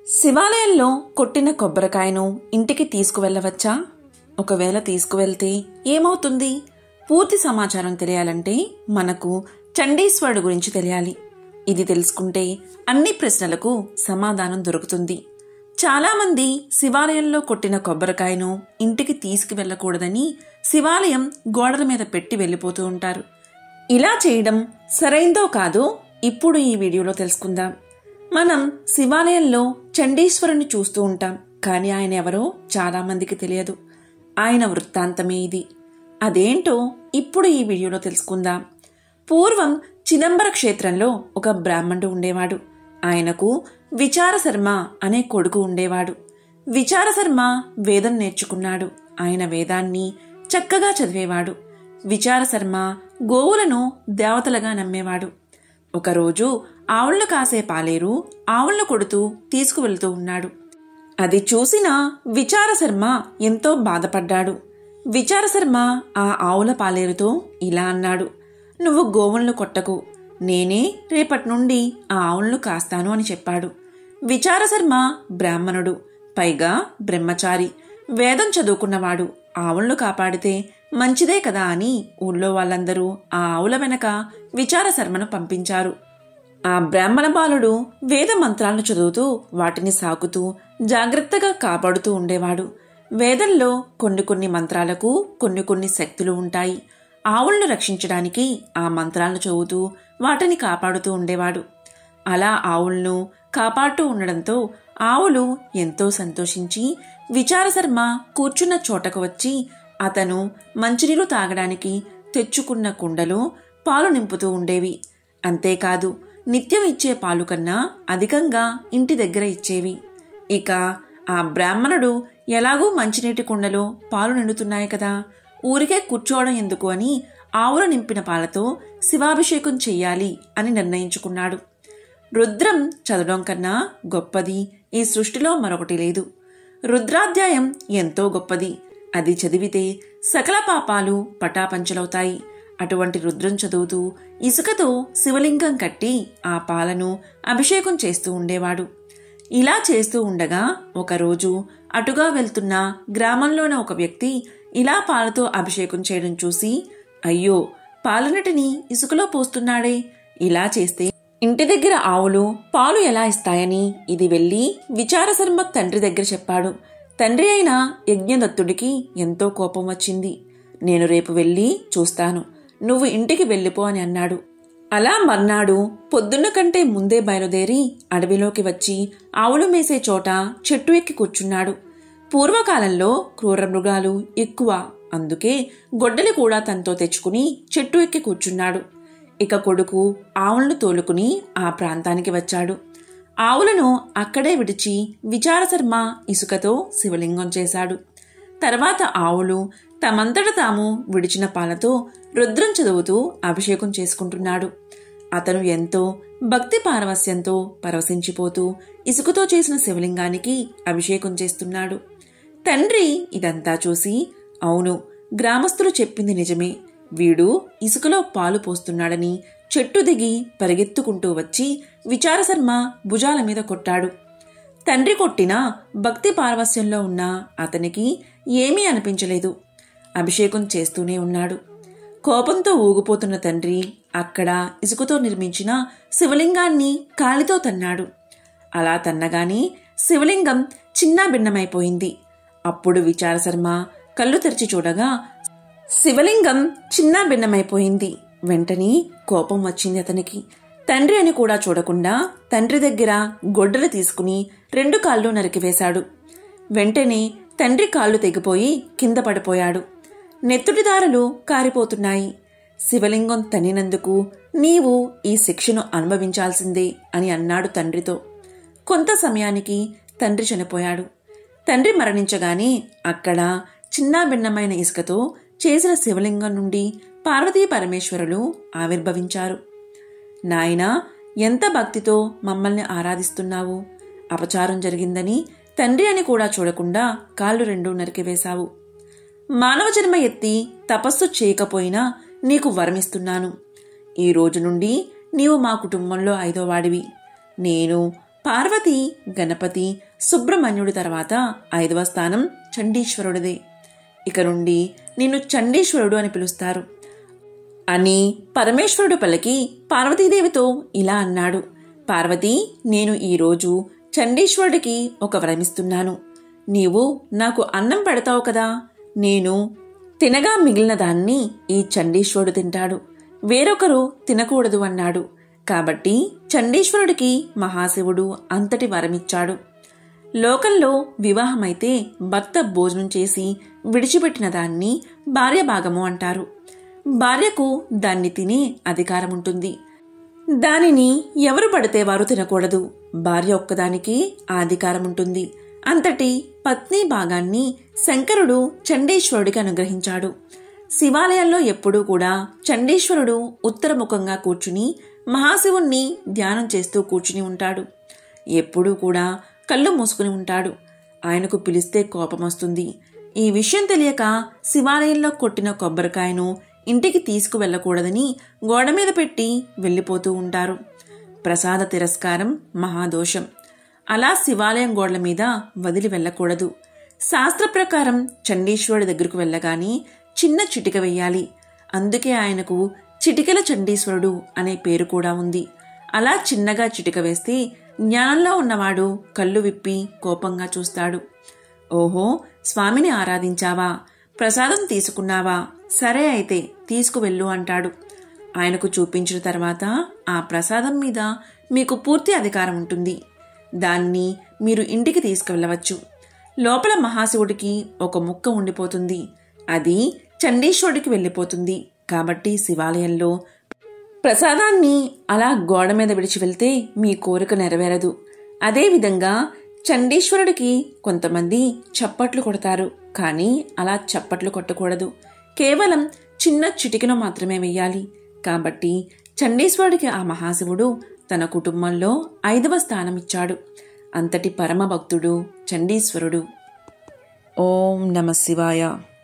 శివాలయంలో కొట్టిన కొబ్బరికాయను ఇంటికి తీసుకువెళ్ళవచ్చా ఒకవేళ తీసుకువెళ్తే ఏమవుతుంది పూర్తి సమాచారం తెలియాలంటే మనకు చండీశ్వరుడు గురించి తెలియాలి ఇది తెలుసుకుంటే అన్ని ప్రశ్నలకు సమాధానం దొరుకుతుంది చాలామంది శివాలయంలో కొట్టిన కొబ్బరికాయను ఇంటికి తీసుకువెళ్ళకూడదని శివాలయం గోడల మీద పెట్టి వెళ్ళిపోతూ ఉంటారు ఇలా చేయడం సరైందో కాదో ఇప్పుడు ఈ వీడియోలో తెలుసుకుందాం మనం శివాలయంలో చండీశ్వరుని చూస్తూ ఉంటాం కానీ ఆయన ఎవరో చాలా మందికి తెలియదు ఆయన వృత్తాంతమే ఇది అదేంటో ఇప్పుడు ఈ వీడియోలో తెలుసుకుందాం పూర్వం చిదంబర క్షేత్రంలో ఒక బ్రాహ్మణుడు ఉండేవాడు ఆయనకు విచార శర్మ అనే కొడుకు ఉండేవాడు విచార శర్మ వేదం నేర్చుకున్నాడు ఆయన వేదాన్ని చక్కగా చదివేవాడు విచార శర్మ గోవులను దేవతలుగా నమ్మేవాడు ఒకరోజు ఆవుళ్లు కాసే పాలేరు ఆవుళ్ల కొడుతూ తీసుకువెళ్తూ ఉన్నాడు అది చూసిన విచార శర్మ ఎంతో బాధపడ్డాడు విచార శర్మ ఆ ఆవుల పాలేరుతో ఇలా అన్నాడు నువ్వు గోవులను కొట్టకు నేనే రేపటి నుండి ఆ ఆవులను కాస్తాను అని చెప్పాడు విచార శర్మ బ్రాహ్మణుడు పైగా బ్రహ్మచారి వేదం చదువుకున్నవాడు ఆవులను కాపాడితే మంచిదే కదా అని ఊళ్ళో వాళ్ళందరూ ఆ ఆవుల వెనక విచార శర్మను పంపించారు ఆ బ్రాహ్మణ బాలుడు వేద మంత్రాలను చదువుతూ వాటిని సాకుతూ జాగ్రత్తగా కాపాడుతూ ఉండేవాడు వేదంలో కొన్ని కొన్ని మంత్రాలకు కొన్ని కొన్ని శక్తులు ఉంటాయి ఆవులను రక్షించడానికి ఆ మంత్రాలను చదువుతూ వాటిని కాపాడుతూ ఉండేవాడు అలా ఆవులను కాపాడుతూ ఉండడంతో ఆవులు ఎంతో సంతోషించి విచారశర్మ కూర్చున్న చోటకు వచ్చి అతను మంచినీళ్లు తాగడానికి తెచ్చుకున్న కుండలో పాలు నింపుతూ ఉండేవి అంతేకాదు నిత్యం ఇచ్చే పాలు కన్నా అధికంగా ఇంటి దగ్గర ఇచ్చేవి ఇక ఆ బ్రాహ్మణుడు ఎలాగూ మంచినీటి కుండలో పాలు నిండుతున్నాయి కదా ఊరికే కూర్చోవడం ఎందుకు అని ఆవుల నింపిన పాలతో శివాభిషేకం చెయ్యాలి అని నిర్ణయించుకున్నాడు రుద్రం చదవడం కన్నా గొప్పది ఈ సృష్టిలో మరొకటి లేదు రుద్రాధ్యాయం ఎంతో గొప్పది అది చదివితే సకల పాపాలు పటాపంచలవుతాయి అటువంటి రుద్రం చదువుతూ ఇసుకతో శివలింగం కట్టి ఆ పాలను అభిషేకం చేస్తూ ఉండేవాడు ఇలా చేస్తూ ఉండగా ఒకరోజు అటుగా వెళ్తున్న గ్రామంలోని ఒక వ్యక్తి ఇలా పాలతో అభిషేకం చేయడం చూసి అయ్యో పాలనటిని ఇసుకలో పోస్తున్నాడే ఇలా చేస్తే ఇంటి దగ్గర ఆవులు పాలు ఎలా ఇస్తాయని ఇది వెళ్లి విచారశర్మ తండ్రి దగ్గర చెప్పాడు తండ్రి అయిన యజ్ఞదత్తుడికి ఎంతో కోపం వచ్చింది నేను రేపు వెళ్ళి చూస్తాను నువ్వు ఇంటికి వెళ్ళిపో అని అన్నాడు అలా మర్నాడు పొద్దున్న కంటే ముందే బయలుదేరి అడవిలోకి వచ్చి ఆవులు మేసే చోట చెట్టు ఎక్కి కూర్చున్నాడు పూర్వకాలంలో క్రూర మృగాలు ఎక్కువ అందుకే గొడ్డలి కూడా తనతో తెచ్చుకుని చెట్టు ఎక్కి కూర్చున్నాడు ఇక కొడుకు ఆవులను తోలుకుని ఆ ప్రాంతానికి వచ్చాడు ఆవులను అక్కడే విడిచి విచారశర్మ ఇసుకతో శివలింగం చేశాడు తర్వాత ఆవులు తమంతట తాము విడిచిన పాలతో రుద్రం చదువుతూ అభిషేకం చేసుకుంటున్నాడు అతను ఎంతో భక్తి పారవస్యంతో పరవశించిపోతూ ఇసుకతో చేసిన శివలింగానికి అభిషేకం చేస్తున్నాడు తండ్రి ఇదంతా చూసి అవును గ్రామస్తులు చెప్పింది నిజమే వీడు ఇసుకలో పాలు పోస్తున్నాడని చెట్టు దిగి పరిగెత్తుకుంటూ వచ్చి విచారశర్మ భుజాల మీద కొట్టాడు తండ్రి కొట్టిన భక్తి పారవస్యంలో ఉన్న అతనికి ఏమీ అనిపించలేదు అభిషేకం చేస్తూనే ఉన్నాడు కోపంతో ఊగిపోతున్న తండ్రి అక్కడ ఇసుకతో నిర్మించిన శివలింగాన్ని కాలితో తన్నాడు అలా తన్నగాని శివలింగం చిన్నా భిన్నమైపోయింది అప్పుడు విచారశర్మ కళ్ళు తెరిచి చూడగా శివలింగం చిన్నా భిన్నమైపోయింది వెంటనే కోపం వచ్చింది అతనికి తండ్రి అని కూడా చూడకుండా తండ్రి దగ్గర గొడ్డలు తీసుకుని రెండు కాళ్ళు నరికివేశాడు వెంటనే తండ్రి కాళ్ళు తెగిపోయి కింద పడిపోయాడు నెత్తుటిదారులు కారిపోతున్నాయి శివలింగం తన్నినందుకు నీవు ఈ శిక్షను అనుభవించాల్సిందే అని అన్నాడు తండ్రితో కొంత సమయానికి తండ్రి చనిపోయాడు తండ్రి మరణించగానే అక్కడ చిన్నా భిన్నమైన ఇసుకతో చేసిన శివలింగం నుండి పార్వతీ పరమేశ్వరులు ఆవిర్భవించారు నాయనా ఎంత భక్తితో మమ్మల్ని ఆరాధిస్తున్నావు అపచారం జరిగిందని తండ్రి అని కూడా చూడకుండా కాళ్ళు రెండూ నరికివేశావు మానవ జన్మ ఎత్తి తపస్సు చేయకపోయినా నీకు వరమిస్తున్నాను ఈ రోజు నుండి నీవు మా కుటుంబంలో ఐదో వాడివి నేను పార్వతి గణపతి సుబ్రహ్మణ్యుడి తర్వాత ఐదవ స్థానం చండీశ్వరుడిదే ఇక నుండి నిన్ను చండీశ్వరుడు అని పిలుస్తారు అని పరమేశ్వరుడు పలికి పార్వతీదేవితో ఇలా అన్నాడు పార్వతి నేను ఈరోజు చండీశ్వరుడికి ఒక వరమిస్తున్నాను నీవు నాకు అన్నం పెడతావు కదా నేను తినగా మిగిలిన దాన్ని ఈ చండీశ్వరుడు తింటాడు వేరొకరు తినకూడదు అన్నాడు కాబట్టి చండీశ్వరుడికి మహాశివుడు అంతటి వరమిచ్చాడు లోకంలో వివాహమైతే భర్త భోజనం చేసి విడిచిపెట్టిన దాన్ని భార్య భాగము అంటారు భార్యకు దాన్ని తినే అధికారం ఉంటుంది దానిని ఎవరు పడితే వారు తినకూడదు భార్య ఒక్కదానికి ఆ అధికారం ఉంటుంది అంతటి పత్ని భాగాన్ని శంకరుడు చండీశ్వరుడికి అనుగ్రహించాడు శివాలయంలో ఎప్పుడూ కూడా చండీశ్వరుడు ఉత్తరముఖంగా కూర్చుని మహాశివుణ్ణి ధ్యానం చేస్తూ కూర్చుని ఉంటాడు ఎప్పుడూ కూడా కళ్ళు మూసుకుని ఉంటాడు ఆయనకు పిలిస్తే కోపం వస్తుంది ఈ విషయం తెలియక శివాలయంలో కొట్టిన కొబ్బరికాయను ఇంటికి తీసుకువెళ్ళకూడదని గోడ మీద పెట్టి వెళ్ళిపోతూ ఉంటారు ప్రసాద తిరస్కారం మహాదోషం అలా శివాలయం గోడల మీద వదిలి వెళ్ళకూడదు శాస్త్ర ప్రకారం చండీశ్వరుడి దగ్గరకు వెళ్ళగానే చిన్న చిటిక వెయ్యాలి అందుకే ఆయనకు చిటికెల చండీశ్వరుడు అనే పేరు కూడా ఉంది అలా చిన్నగా చిటిక వేస్తే జ్ఞానంలో ఉన్నవాడు కళ్ళు విప్పి కోపంగా చూస్తాడు ఓహో స్వామిని ఆరాధించావా ప్రసాదం తీసుకున్నావా సరే అయితే తీసుకువెళ్ళు అంటాడు ఆయనకు చూపించిన తర్వాత ఆ ప్రసాదం మీద మీకు పూర్తి అధికారం ఉంటుంది దాన్ని మీరు ఇంటికి తీసుకువెళ్ళవచ్చు లోపల మహాశివుడికి ఒక ముక్క ఉండిపోతుంది అది చండీశ్వరుడికి వెళ్ళిపోతుంది కాబట్టి శివాలయంలో ప్రసాదాన్ని అలా గోడ మీద విడిచి వెళ్తే మీ కోరిక నెరవేరదు అదేవిధంగా చండీశ్వరుడికి కొంతమంది చప్పట్లు కొడతారు కానీ అలా చప్పట్లు కొట్టకూడదు కేవలం చిన్న చిటికెను మాత్రమే వెయ్యాలి కాబట్టి చండీశ్వరుడికి ఆ మహాశివుడు తన కుటుంబంలో ఐదవ స్థానం ఇచ్చాడు అంతటి పరమ భక్తుడు చండీశ్వరుడు ఓం నమ శివాయ